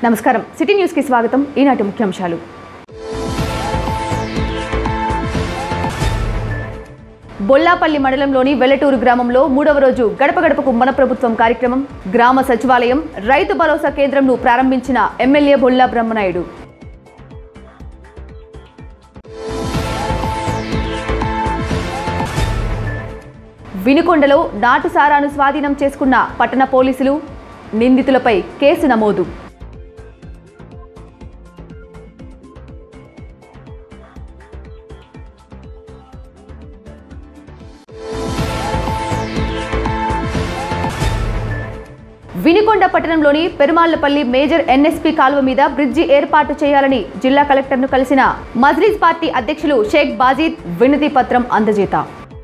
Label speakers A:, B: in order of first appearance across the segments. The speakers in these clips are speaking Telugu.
A: నమస్కారం సిటీ న్యూస్ కి స్వాగతం ఈనాటి ముఖ్యాంశాలు బొల్లాపల్లి మండలంలోని వెల్లటూరు గ్రామంలో మూడవ రోజు గడప గడపకు మన ప్రభుత్వం కార్యక్రమం గ్రామ సచివాలయం రైతు భరోసా కేంద్రంను ప్రారంభించిన ఎమ్మెల్యే బొల్లా బ్రహ్మనాయుడు వినుకొండలో నాటు సారాను స్వాధీనం చేసుకున్న పట్టణ పోలీసులు నిందితులపై కేసు నమోదు వినికొండ పట్టణంలోని పెరుమాళ్లపల్లి మేజర్ ఎన్ఎస్పీ కాలువ మీద బ్రిడ్జి ఏర్పాటు చేయాలని జిల్లా కలెక్టర్ను కలిసిన మజ్లిస్ పార్టీ అధ్యక్షులు షేక్ బాజీద్ వినతి పత్రం అందజేత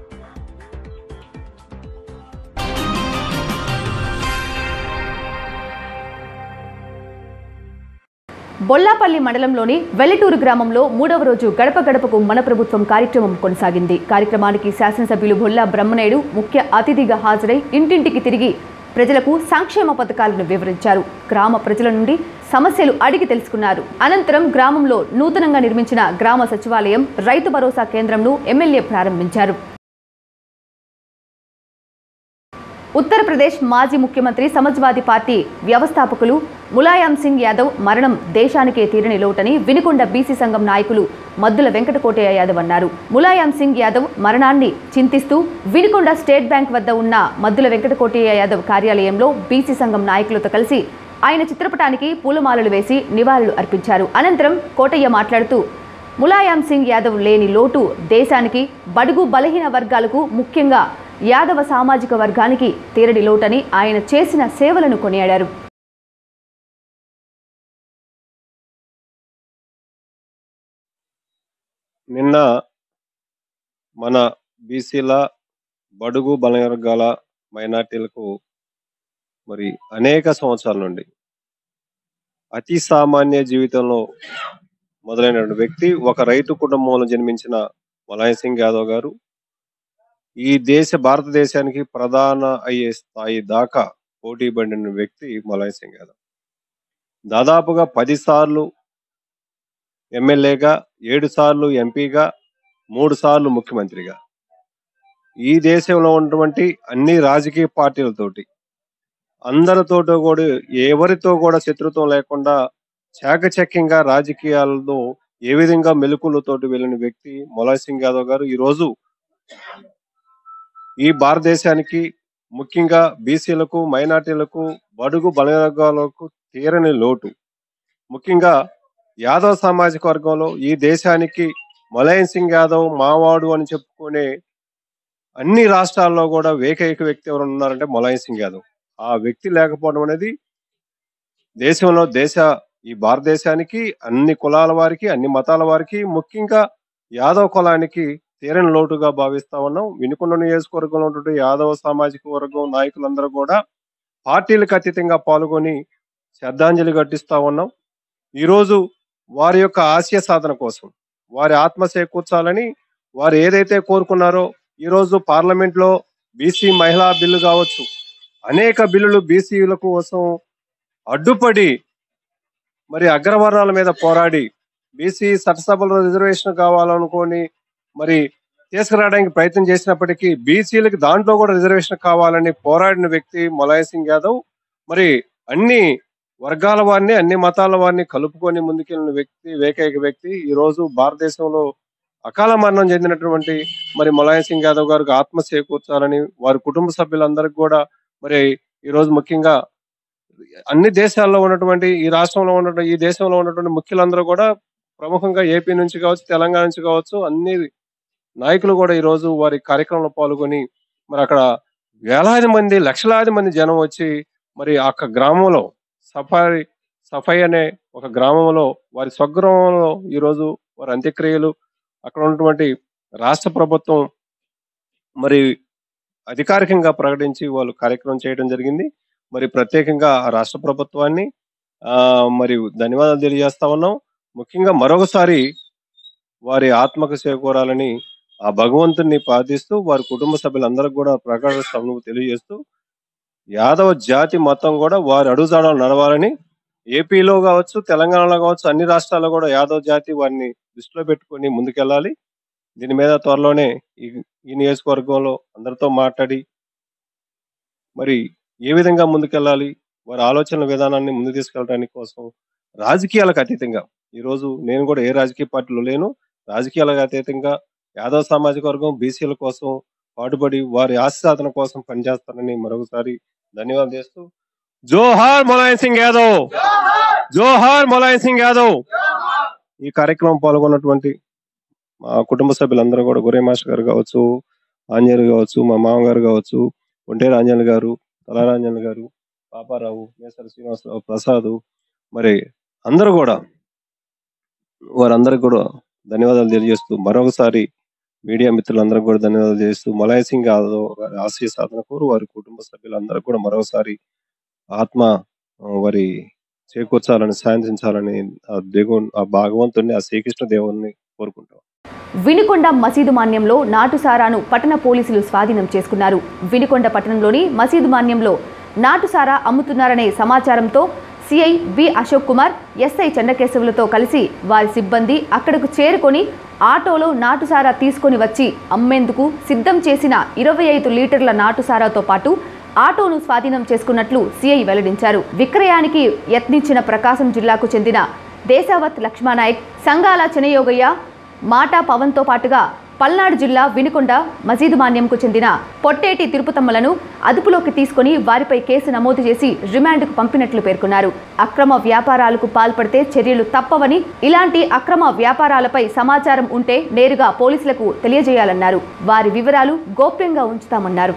A: బొల్లాపల్లి మండలంలోని వెల్లటూరు గ్రామంలో మూడవ రోజు గడప గడపకు మన ప్రభుత్వం కార్యక్రమం కొనసాగింది కార్యక్రమానికి శాసనసభ్యులు బొల్లా బ్రహ్మనాయుడు ముఖ్య అతిథిగా హాజరై ఇంటింటికి తిరిగి ప్రజలకు సంక్షేమ పథకాలను వివరించారు గ్రామ ప్రజల నుండి సమస్యలు అడిగి తెలుసుకున్నారు అనంతరం గ్రామంలో నూతనంగా నిర్మించిన గ్రామ సచివాలయం రైతు భరోసా కేంద్రంను ఎమ్మెల్యే ప్రారంభించారు ఉత్తరప్రదేశ్ మాజీ ముఖ్యమంత్రి సమాజ్వాదీ పార్టీ వ్యవస్థాపకులు ములాయం సింగ్ యాదవ్ మరణం దేశానికే తీరని లోటని వినుకొండ బీసీ సంఘం నాయకులు మద్దుల వెంకటకోటయ్య యాదవ్ అన్నారు ములాయం సింగ్ యాదవ్ మరణాన్ని చింతిస్తూ వినుకొండ స్టేట్ బ్యాంక్ వద్ద ఉన్న మద్దుల వెంకటకోటయ్య యాదవ్ కార్యాలయంలో బీసీ సంఘం నాయకులతో కలిసి ఆయన చిత్రపటానికి పూలమాలలు వేసి నివాళులు అర్పించారు అనంతరం కోటయ్య మాట్లాడుతూ ములాయం సింగ్ యాదవ్ లేని లోటు దేశానికి బడుగు బలహీన వర్గాలకు ముఖ్యంగా యాదవ సామాజిక వర్గానికి తీరడి లోటని ఆయన చేసిన సేవలను కొనియాడారు
B: నిన్న మన బీసీల బడుగు బలవర్గాల మైనార్టీలకు మరి అనేక సంవత్సరాల నుండి అతి సామాన్య జీవితంలో మొదలైన వ్యక్తి ఒక రైతు కుటుంబంలో జన్మించిన మలాయ్ సింగ్ యాదవ్ గారు ఈ దేశ భారతదేశానికి ప్రధాన అయ్యే స్థాయి దాకా పోటీ పడిన వ్యక్తి మలాయ్ సింగ్ యాదవ్ దాదాపుగా పది సార్లు ఎమ్మెల్యేగా ఏడు సార్లు ఎంపీగా మూడు సార్లు ముఖ్యమంత్రిగా ఈ దేశంలో ఉన్నటువంటి అన్ని రాజకీయ పార్టీలతోటి అందరితోటి కూడా ఎవరితో కూడా శత్రుత్వం లేకుండా చాకచక్యంగా రాజకీయాలతో ఏ విధంగా మెలుకులతోటి వెళ్ళిన వ్యక్తి మొలాయ్ సింగ్ యాదవ్ గారు ఈ రోజు ఈ భారతదేశానికి ముఖ్యంగా బీసీలకు మైనార్టీలకు బడుగు బలవర్గాలకు తీరని లోటు ముఖ్యంగా యాదవ్ సామాజిక వర్గంలో ఈ దేశానికి మలయన్ సింగ్ యాదవ్ మావాడు అని చెప్పుకునే అన్ని రాష్ట్రాల్లో కూడా ఏకైక వ్యక్తి ఎవరు ఉన్నారంటే మలయన్ సింగ్ యాదవ్ ఆ వ్యక్తి లేకపోవడం అనేది దేశంలో దేశ ఈ భారతదేశానికి అన్ని కులాల వారికి అన్ని మతాల వారికి ముఖ్యంగా యాదవ్ కులానికి తీరని లోటుగా భావిస్తా ఉన్నాం వినుకొండ నియోజకవర్గంలో ఉన్నటువంటి యాదవ సామాజిక వర్గం నాయకులందరూ కూడా పార్టీలకు అతీతంగా పాల్గొని శ్రద్ధాంజలి ఘటిస్తా ఉన్నాం ఈరోజు వారి యొక్క ఆశయ సాధన కోసం వారి ఆత్మ చేకూర్చాలని వారు ఏదైతే కోరుకున్నారో ఈరోజు పార్లమెంట్ లో బీసీ మహిళా బిల్లు కావచ్చు అనేక బిల్లులు బీసీల కోసం అడ్డుపడి మరి అగ్రవర్ణాల మీద పోరాడి బీసీ చట్టసభలో రిజర్వేషన్ కావాలనుకొని మరి తీసుకురావడానికి ప్రయత్నం చేసినప్పటికీ బీసీలకి దాంట్లో కూడా రిజర్వేషన్ కావాలని పోరాడిన వ్యక్తి మొలాయ్ సింగ్ యాదవ్ మరి అన్ని వర్గాల వారిని అన్ని మతాల వారిని కలుపుకొని ముందుకెళ్ళిన వ్యక్తి ఏకైక వ్యక్తి ఈ రోజు భారతదేశంలో అకాల మరణం చెందినటువంటి మరి ములాయం సింగ్ యాదవ్ గారికి ఆత్మ చేకూర్చాలని వారి కుటుంబ సభ్యులందరికీ కూడా మరి ఈ రోజు ముఖ్యంగా అన్ని దేశాల్లో ఉన్నటువంటి ఈ రాష్ట్రంలో ఉన్నటువంటి ఈ దేశంలో ఉన్నటువంటి ముఖ్యులందరూ కూడా ప్రముఖంగా ఏపీ నుంచి కావచ్చు తెలంగాణ నుంచి కావచ్చు అన్ని నాయకులు కూడా ఈ రోజు వారి కార్యక్రమంలో పాల్గొని మరి అక్కడ వేలాది మంది లక్షలాది మంది జనం వచ్చి మరి ఆ యొక్క గ్రామంలో సఫారీ సఫై అనే ఒక గ్రామంలో వారి స్వగ్రామంలో ఈ రోజు వారి అంత్యక్రియలు అక్కడ ఉన్నటువంటి రాష్ట్ర ప్రభుత్వం మరి అధికారికంగా ప్రకటించి వాళ్ళు కార్యక్రమం చేయడం జరిగింది మరి ప్రత్యేకంగా ఆ రాష్ట్ర ప్రభుత్వాన్ని ఆ మరి ధన్యవాదాలు తెలియజేస్తా ఉన్నాం ముఖ్యంగా మరొకసారి వారి ఆత్మకు చేకూరాలని ఆ భగవంతుని ప్రార్థిస్తూ వారి కుటుంబ సభ్యులందరికీ కూడా ప్రగాఢ శ్రమను తెలియజేస్తూ యాదవ జాతి మొత్తం కూడా వారి అడుగుజాడలు నడవాలని ఏపీలో కావచ్చు తెలంగాణలో కావచ్చు అన్ని రాష్ట్రాల్లో కూడా యాదవ్ జాతి వారిని దృష్టిలో పెట్టుకొని ముందుకెళ్ళాలి దీని మీద త్వరలోనే ఈ ఈ నియోజకవర్గంలో అందరితో మాట్లాడి మరి ఏ విధంగా ముందుకెళ్ళాలి వారి ఆలోచనల విధానాన్ని ముందు తీసుకెళ్ళడానికి కోసం రాజకీయాలకు అతీతంగా ఈ రోజు నేను కూడా ఏ రాజకీయ పార్టీలో లేను రాజకీయాలకు అతీతంగా యాదవ్ సామాజిక వర్గం బీసీల కోసం పాటుపడి వారి ఆశ సాధన కోసం పనిచేస్తానని మరొకసారి ధన్యవాదాలు చేస్తూ జోహార్ ములాయం సింగ్ యాదవ్ జోహార్ ములాయం సింగ్ యాదవ్ ఈ కార్యక్రమం పాల్గొన్నటువంటి మా కుటుంబ సభ్యులందరూ కూడా గురే మాస్టర్ గారు కావచ్చు ఆంజనేయులు కావచ్చు మా మామగారు కావచ్చు ఒంటేరు ఆంజనేయులు గారు తలారాంజనేయులు గారు పాపారావు మేసర్ శ్రీనివాసరావు ప్రసాద్ మరి అందరూ కూడా వారందరికి కూడా ధన్యవాదాలు తెలియజేస్తూ మరొకసారి మీడియా మిత్రులందరికీ కూడా ధన్యవాదాలు చేస్తూ మలయ సింగ్ యాదవ్ గారి ఆశయ సాధన కోరు వారి కుటుంబ సభ్యులందరూ కూడా మరొకసారి ఆత్మ ఆ, వారి చేకూర్చాలని శాంతించాలని ఆ దేవుని ఆ భగవంతుని ఆ శ్రీకృష్ణ దేవుణ్ణి కోరుకుంటాం
A: వినుకొండ మసీదు మాన్యంలో నాటుసారాను పట్టణ పోలీసులు స్వాధీనం చేసుకున్నారు వినుకొండ పట్టణంలోని మసీదు మాన్యంలో నాటుసారా అమ్ముతున్నారనే సమాచారంతో CI B Ashok Kumar SI చెన్నకేశవులతో కలిసి వారి సిబ్బంది అక్కడకు చేరుకొని ఆటోలో నాటుసారా తీసుకొని వచ్చి అమ్మేందుకు సిద్ధం చేసిన ఇరవై ఐదు లీటర్ల నాటుసారాతో పాటు ఆటోను స్వాధీనం చేసుకున్నట్లు సిఐ వెల్లడించారు విక్రయానికి యత్నించిన ప్రకాశం జిల్లాకు చెందిన దేశావత్ లక్ష్మానాయక్ సంగాల చెనయోగయ్య మాటా పవన్తో పాటుగా పల్నాడు జిల్లా వినుకొండ మసీదు మాన్యంకు చెందిన పొట్టేటి తిరుపతమ్మలను అదుపులోకి తీసుకొని వారిపై కేసు నమోదు చేసి రిమాండ్కు పంపినట్లు పేర్కొన్నారు అక్రమ వ్యాపారాలకు పాల్పడితే చర్యలు తప్పవని ఇలాంటి అక్రమ వ్యాపారాలపై సమాచారం ఉంటే నేరుగా పోలీసులకు తెలియజేయాలన్నారు వారి వివరాలు గోప్యంగా ఉంచుతామన్నారు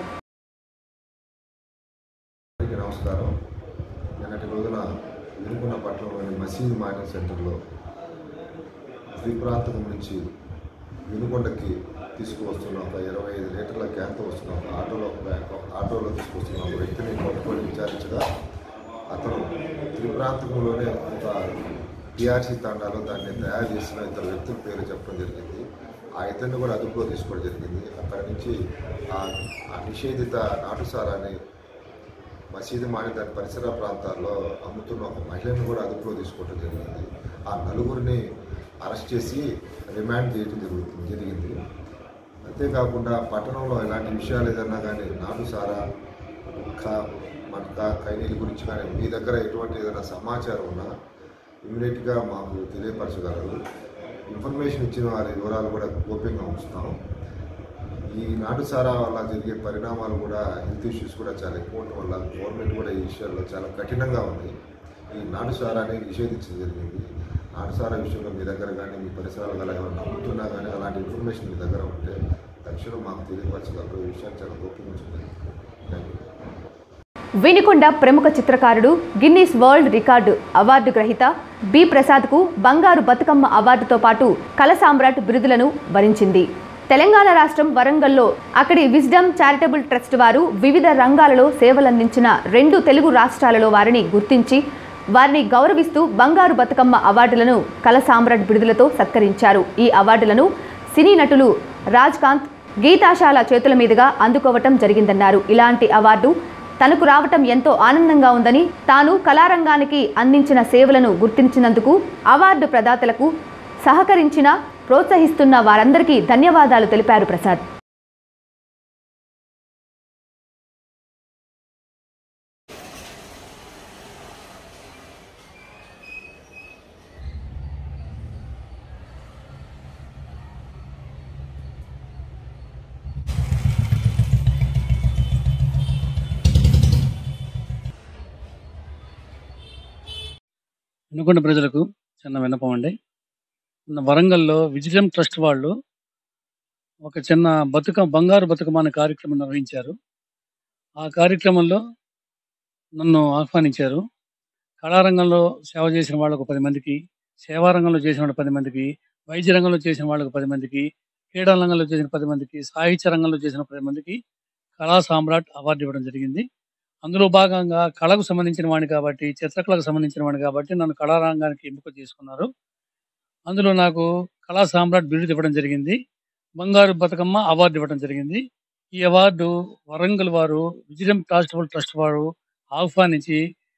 C: అందరికీ నమస్కారం నిన్నటి రోజున వినుకున్న పట్టణంలోని మసీద్ మార్కెట్ సెంటర్లో శ్రీప్రాంతం నుంచి వినుకొండకి తీసుకువస్తున్న ఒక ఇరవై ఐదు లీటర్ల క్యాన్తో వస్తున్న ఒక ఆటోలో ఒక ఆటోలో తీసుకొస్తున్న ఒక వ్యక్తిని పట్టుకొని విచారించగా అతను త్రిప్రాంతంలోనే ఒక టీఆర్సీ తాండాలో దాన్ని తయారు చేసిన ఇద్దరు వ్యక్తుల పేరు చెప్పడం జరిగింది ఆ ఇద్దరిని కూడా అదుపులో తీసుకోవడం జరిగింది అక్కడి నుంచి ఆ ఆ నిషేధిత నాటుసారాన్ని మసీదు మాని దాని పరిసర ప్రాంతాల్లో అమ్ముతున్న ఒక మహిళను కూడా అదుపులో తీసుకోవడం జరిగింది ఆ నలుగురిని అరెస్ట్ చేసి రిమాండ్ చేయడం జరుగుతుంది జరిగింది అంతేకాకుండా పట్టణంలో ఇలాంటి విషయాలు ఏదన్నా కానీ నాటు సారా కా మట్క ఖైనీల గురించి కానీ మీ దగ్గర ఎటువంటి ఏదైనా సమాచారం ఉన్నా ఇమీడియట్గా మాకు తెలియపరచగలరు ఇన్ఫర్మేషన్ ఇచ్చిన వారి వివరాలు కూడా గోప్యంగా ఉంచుతాం ఈ నాటుసారా వల్ల జరిగే పరిణామాలు కూడా హెల్త్ ఇష్యూస్ కూడా చాలా ఎక్కువ ఉండటం వల్ల గవర్నమెంట్ కూడా ఈ విషయాల్లో చాలా కఠినంగా ఉంది ఈ నాటుసారాన్ని నిషేధించడం జరిగింది నాటుసారా విషయంలో మీ దగ్గర కానీ మీ పరిసరాలు గల ఎవరైనా నమ్ముతున్నా కానీ అలాంటి ఇన్ఫర్మేషన్ మీ దగ్గర ఉంటే తక్షణం మాకు తెలియపరచగలరు ఈ విషయాన్ని చాలా గోప్యంగా ఉంచుతుంది థ్యాంక్ యూ
A: వినుకొండ ప్రముఖ చిత్రకారుడు గిన్నీస్ వరల్డ్ రికార్డు అవార్డు గ్రహీత బి ప్రసాద్కు బంగారు బతుకమ్మ అవార్డుతో పాటు కళ సామ్రాట్ బిరుదులను వరించింది తెలంగాణ రాష్ట్రం వరంగల్లో అక్కడి విజ్డమ్ చారిటబుల్ ట్రస్ట్ వారు వివిధ రంగాలలో సేవలందించిన రెండు తెలుగు రాష్ట్రాలలో వారిని గుర్తించి వారిని గౌరవిస్తూ బంగారు బతుకమ్మ అవార్డులను కళ సామ్రాట్ బిరుదులతో సత్కరించారు ఈ అవార్డులను సినీ నటులు రాజ్ కాంత్ గీతాశాల చేతుల మీదుగా అందుకోవటం జరిగిందన్నారు ఇలాంటి అవార్డు తనకు రావటం ఎంతో ఆనందంగా ఉందని తాను కళారంగానికి అందించిన సేవలను గుర్తించినందుకు అవార్డు ప్రదాతలకు సహకరించిన ప్రోత్సహిస్తున్న వారందరికీ ధన్యవాదాలు తెలిపారు ప్రసాద్
D: వినుకొండ ప్రజలకు చిన్న విన్నపం అండి మన వరంగల్లో విజిలం ట్రస్ట్ వాళ్ళు ఒక చిన్న బతుక బంగారు బతుకమ్మ అనే కార్యక్రమం నిర్వహించారు ఆ కార్యక్రమంలో నన్ను ఆహ్వానించారు కళారంగంలో సేవ చేసిన వాళ్ళకు పది మందికి సేవా రంగంలో చేసిన వాళ్ళకి పది మందికి వైద్య రంగంలో చేసిన వాళ్ళకు పది మందికి క్రీడా రంగంలో చేసిన పది మందికి సాహిత్య రంగంలో చేసిన పది మందికి కళా సామ్రాట్ అవార్డు ఇవ్వడం జరిగింది అందులో భాగంగా కళకు సంబంధించిన వాడిని కాబట్టి చిత్రకళకు సంబంధించిన వాడిని కాబట్టి నన్ను కళారంగానికి ఎంపిక చేసుకున్నారు అందులో నాకు కళా సామ్రాట్ బిరుదు ఇవ్వడం జరిగింది బంగారు బతుకమ్మ అవార్డు ఇవ్వడం జరిగింది ఈ అవార్డు వరంగల్ వారు విజయం చారిటబుల్ ట్రస్ట్ వారు ఆహ్వానించి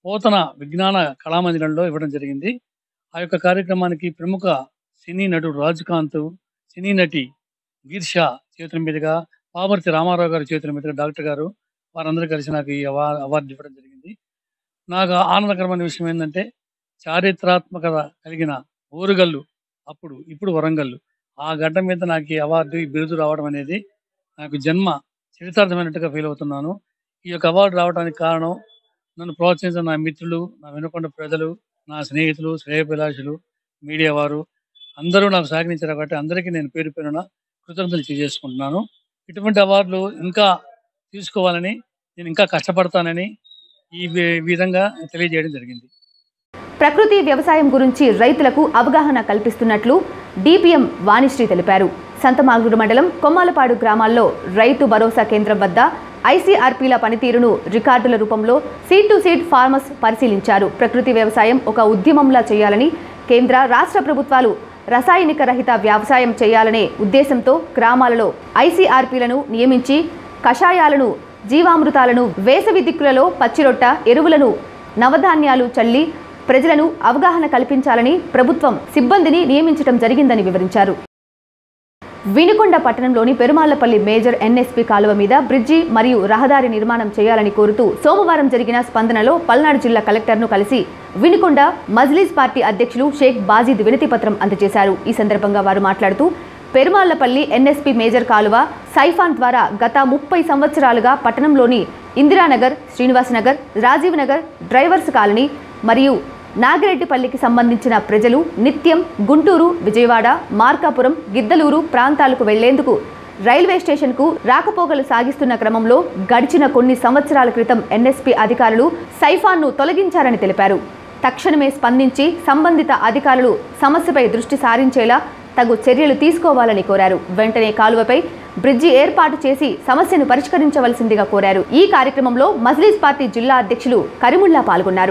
D: పోతన విజ్ఞాన కళామందిరంలో ఇవ్వడం జరిగింది ఆ యొక్క కార్యక్రమానికి ప్రముఖ సినీ నటుడు రాజుకాంత్ సినీ నటి గీర్ష చేతుల మీదుగా పామర్తి రామారావు గారి చేతుల మీదుగా డాక్టర్ గారు వారందరూ కలిసి నాకు ఈ అవా అవార్డు ఇవ్వడం జరిగింది నాకు ఆనందకరమైన విషయం ఏంటంటే చారిత్రాత్మకత కలిగిన ఓరుగల్లు అప్పుడు ఇప్పుడు వరంగల్లు ఆ గడ్డ మీద నాకు ఈ అవార్డు ఈ బిరుదు రావడం అనేది నాకు జన్మ చరితార్థమైనట్టుగా ఫీల్ అవుతున్నాను ఈ యొక్క అవార్డు రావడానికి కారణం నన్ను ప్రోత్సహించిన నా మిత్రులు నా వెనుకొండ ప్రజలు నా స్నేహితులు శ్రేయభిలాషులు మీడియా వారు అందరూ నాకు సహకరించారు కాబట్టి అందరికీ నేను పేరు పేరున కృతజ్ఞతలు తెలియజేసుకుంటున్నాను ఇటువంటి అవార్డులు ఇంకా తీసుకోవాలని నేను ఇంకా కష్టపడతానని ఈ వి- విధంగా తెలియజేయడం జరిగింది
A: ప్రకృతి వ్యవసాయం గురించి రైతులకు అవగాహన కల్పిస్తున్నట్లు డిపిఎం వాణిశ్రీ తెలిపారు సంతమాగుడు మండలం కొమ్మాలపాడు గ్రామాల్లో రైతు భరోసా కేంద్రం వద్ద ఐసీఆర్పీల పనితీరును రికార్డుల రూపంలో సీడ్ టు సీడ్ ఫార్మర్స్ పరిశీలించారు ప్రకృతి వ్యవసాయం ఒక ఉద్యమంలా చేయాలని కేంద్ర రాష్ట్ర ప్రభుత్వాలు రసాయనిక రహిత వ్యవసాయం చేయాలనే ఉద్దేశంతో గ్రామాలలో ఐసీఆర్పీలను నియమించి కషాయాలను జీవామృతాలను వేసవి దిక్కులలో పచ్చిరొట్ట ఎరువులను నవధాన్యాలు చల్లి ప్రజలను అవగాహన కల్పించాలని ప్రభుత్వం సిబ్బందిని నియమించడం జరిగిందని వివరించారు వినుకొండ పట్టణంలోని పెరుమాళ్లపల్లి మేజర్ ఎన్ఎస్పి కాలువ మీద బ్రిడ్జి మరియు రహదారి నిర్మాణం చేయాలని కోరుతూ సోమవారం జరిగిన స్పందనలో పల్నాడు జిల్లా కలెక్టర్ను కలిసి వినుకొండ మజ్లిస్ పార్టీ అధ్యక్షులు షేక్ బాజీద్ వినతి పత్రం అందజేశారు ఈ సందర్భంగా వారు మాట్లాడుతూ పెరుమాళ్లపల్లి ఎన్ఎస్పి మేజర్ కాలువ సైఫాన్ ద్వారా గత ముప్పై సంవత్సరాలుగా పట్టణంలోని ఇందిరానగర్ శ్రీనివాసనగర్ రాజీవ్ నగర్ డ్రైవర్స్ కాలనీ మరియు నాగిరెడ్డిపల్లికి సంబంధించిన ప్రజలు నిత్యం గుంటూరు విజయవాడ మార్కాపురం గిద్దలూరు ప్రాంతాలకు వెళ్లేందుకు రైల్వే స్టేషన్కు రాకపోకలు సాగిస్తున్న క్రమంలో గడిచిన కొన్ని సంవత్సరాల క్రితం ఎన్ఎస్పీ అధికారులు సైఫాన్ను తొలగించారని తెలిపారు తక్షణమే స్పందించి సంబంధిత అధికారులు సమస్యపై దృష్టి సారించేలా తగు చర్యలు తీసుకోవాలని కోరారు వెంటనే కాలువపై బ్రిడ్జి ఏర్పాటు చేసి సమస్యను పరిష్కరించవలసిందిగా కోరారు ఈ కార్యక్రమంలో మజ్లీస్ పార్టీ జిల్లా అధ్యక్షులు కరిముల్లా పాల్గొన్నారు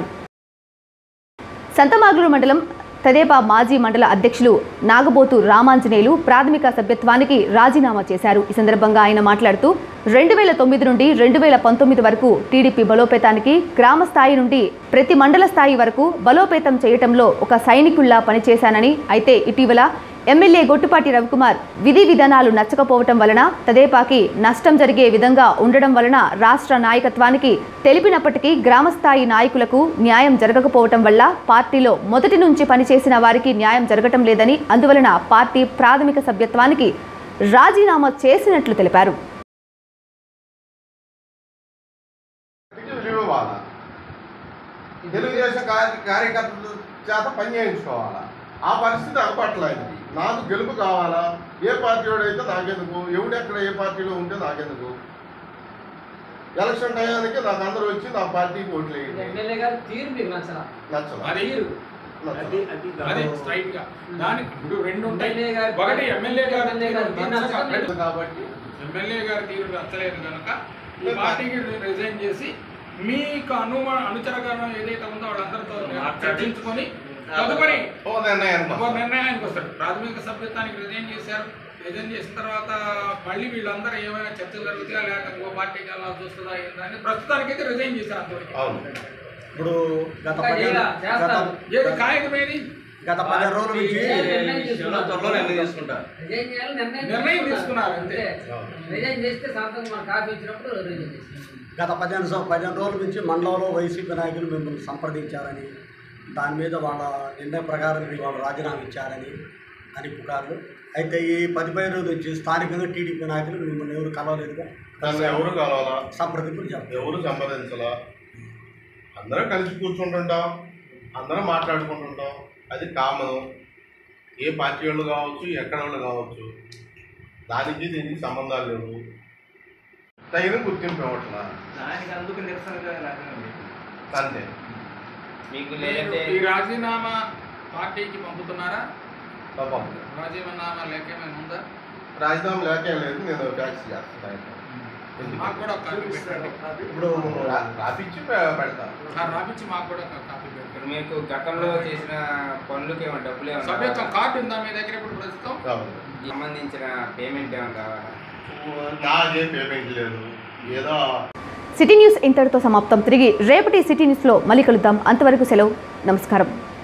A: సంతమాగులు మండలం తెదేపా మాజీ మండల అధ్యక్షులు నాగబోతు రామాంజనేయులు ప్రాథమిక సభ్యత్వానికి రాజీనామా చేశారు ఈ సందర్భంగా ఆయన మాట్లాడుతూ రెండు వేల తొమ్మిది నుండి రెండు వేల పంతొమ్మిది వరకు టీడీపీ బలోపేతానికి గ్రామ స్థాయి నుండి ప్రతి మండల స్థాయి వరకు బలోపేతం చేయటంలో ఒక సైనికుల్లా పనిచేశానని అయితే ఇటీవల ఎమ్మెల్యే గొట్టుపాటి రవికుమార్ విధి విధానాలు నచ్చకపోవటం వలన తదేపాకి నష్టం జరిగే విధంగా ఉండడం వలన రాష్ట్ర నాయకత్వానికి తెలిపినప్పటికీ గ్రామస్థాయి నాయకులకు న్యాయం జరగకపోవటం వల్ల పార్టీలో మొదటి నుంచి పనిచేసిన వారికి న్యాయం జరగటం లేదని అందువలన పార్టీ ప్రాథమిక సభ్యత్వానికి రాజీనామా చేసినట్లు తెలిపారు
E: విలువ ఇవ్వాలా తెలుగుదేశం కార్య కార్యకర్తల చేత పని చేయించుకోవాలా ఆ పరిస్థితి అలపట్లేదు నాకు గెలుపు కావాలా ఏ పార్టీ వాడైతే నాకెందుకు ఎవడెక్కడ ఏ పార్టీలో ఉంటే నాకెందుకు ఎలక్షన్ టయానికి నాకు అందరూ వచ్చి నా పార్టీకి ఓట్లు వేయండి
F: ఎమ్మెల్యే గారు తీరు మీకు నచ్చలా
E: నచ్చదు
G: అది
F: తీరు
G: అది అది స్ట్రైట్ గా దానికి ఇప్పుడు రెండు ఉంటాయి
F: ఎమ్మెల్యే గారు
G: ఒకటి ఎమ్మెల్యే గారి
F: ఎమ్మెల్యే గారు
G: తీరు
F: తీరు
G: నచ్చక-
F: నచ్చక-
E: కాబట్టి
G: ఎమ్మెల్యే గారి తీరు నచ్చలేదు కనుక ఈ పార్టీకి రిజైన్ చేసి మీకు అను అనుచరగణం ఏదైతే ఉందో వాళ్ళందరితో చర్చించుకొని తదుపరి
E: ఓ నిర్ణయానికి
G: ఒక
E: వస్తాను.
G: నిర్ణయానికి వస్తారు ప్రాథమిక సభ్యత్వానికి రిజైన్ చేశారు రిజైన్ చేసిన తర్వాత మళ్ళీ వీళ్ళందరూ ఏమైనా చర్చలు జరుగుతాయా లేక ఇంకో పార్టీకి వెళ్ళాల్సి వస్తుందా ఏంటని ప్రస్తుతానికైతే రిజైన్ చేశారు అంతవరకు
E: అవును
H: ఇప్పుడు గత
F: ఇంకా
H: పదిహేను
F: చేయాలా? చేస్తారు.
G: ఏది కాగితం ఏది
H: గత పదిహేను రోజుల నుంచి
F: నిర్ణయం తీసుకున్నారు.
E: త్వరలో నిర్ణయం తీసుకుంటారు
F: రిజైన్ చేయాలి నిర్ణయం
G: నిర్ణయం తీసుకున్నారు అంతే.
F: రిజైన్ చేస్తే సాయంత్రం మన కాఫీ ఇచ్చినప్పుడు రిజైన్ చేస్తాం
H: గత పదిహేను సం- పదిహేను రోజుల నుంచి మండలంలో వైసీపీ నాయకులు మిమ్మల్ని సంప్రదించారని దాని మీద వాళ్ళ నిర్ణయం ప్రకారం మీకు వాళ్ళు రాజీనామా ఇచ్చారని అని పుకార్లు అయితే ఈ పది పది రోజుల నుంచి స్థానికంగా టీడీపీ నాయకులు మిమ్మల్ని ఎవరు కలవలేదుగా
E: నన్ను ఎవరు కలవాలా
H: సంప్రదింపులు చేస్తారు
E: ఎవరు సంపాదించాలా అందరం కలిసి కూర్చుంటుంటాం అందరం మాట్లాడుకుంటుంటాం అది కామన్ ఏ పార్టీ వాళ్ళు కావచ్చు ఎక్కడ వాళ్ళు కావచ్చు దానికి దీనికి సంబంధాలు లేవు తగిన గుర్తింపు ఇవ్వట్లా
I: దానికి అందుకు నిరసనగా రాజీనామా
E: అంతే
I: మీకు
G: మీరు
I: లేదంటే
G: ఈ రాజీనామా పార్టీకి పంపుతున్నారా
E: పాపం
G: రాజీనామా లేఖ ఏమైనా ఉందా
E: రాజధాని లేకే లేదు నేను ట్యాక్స్ చేస్తాను
G: మాకు కూడా ఒక కాపీ పెట్టండి
H: ఇప్పుడు
E: రా- రాపిచ్చి పె- పెడతా
G: ఆ రాపిచ్చి మాకు కూడా ఒక కాపీ పెట్టండి
I: ఇప్పుడు మీకు గతంలో చేసిన పనులకి ఏమైనా డబ్బులు ఏమైనా
G: సభ్యత్వం
I: కావాలా?
G: కార్డు ఉందా మీ దగ్గర ఇప్పుడు ప్రస్తుతం
E: కావాలి
I: సంబంధించిన పేమెంట్ ఏమైనా కావాలా
E: నాదే పేమెంట్ లేదు ఏదో
A: సిటీ న్యూస్ ఇంతటితో సమాప్తం తిరిగి రేపటి సిటీ న్యూస్లో మళ్ళీ కలుద్దాం అంతవరకు సెలవు నమస్కారం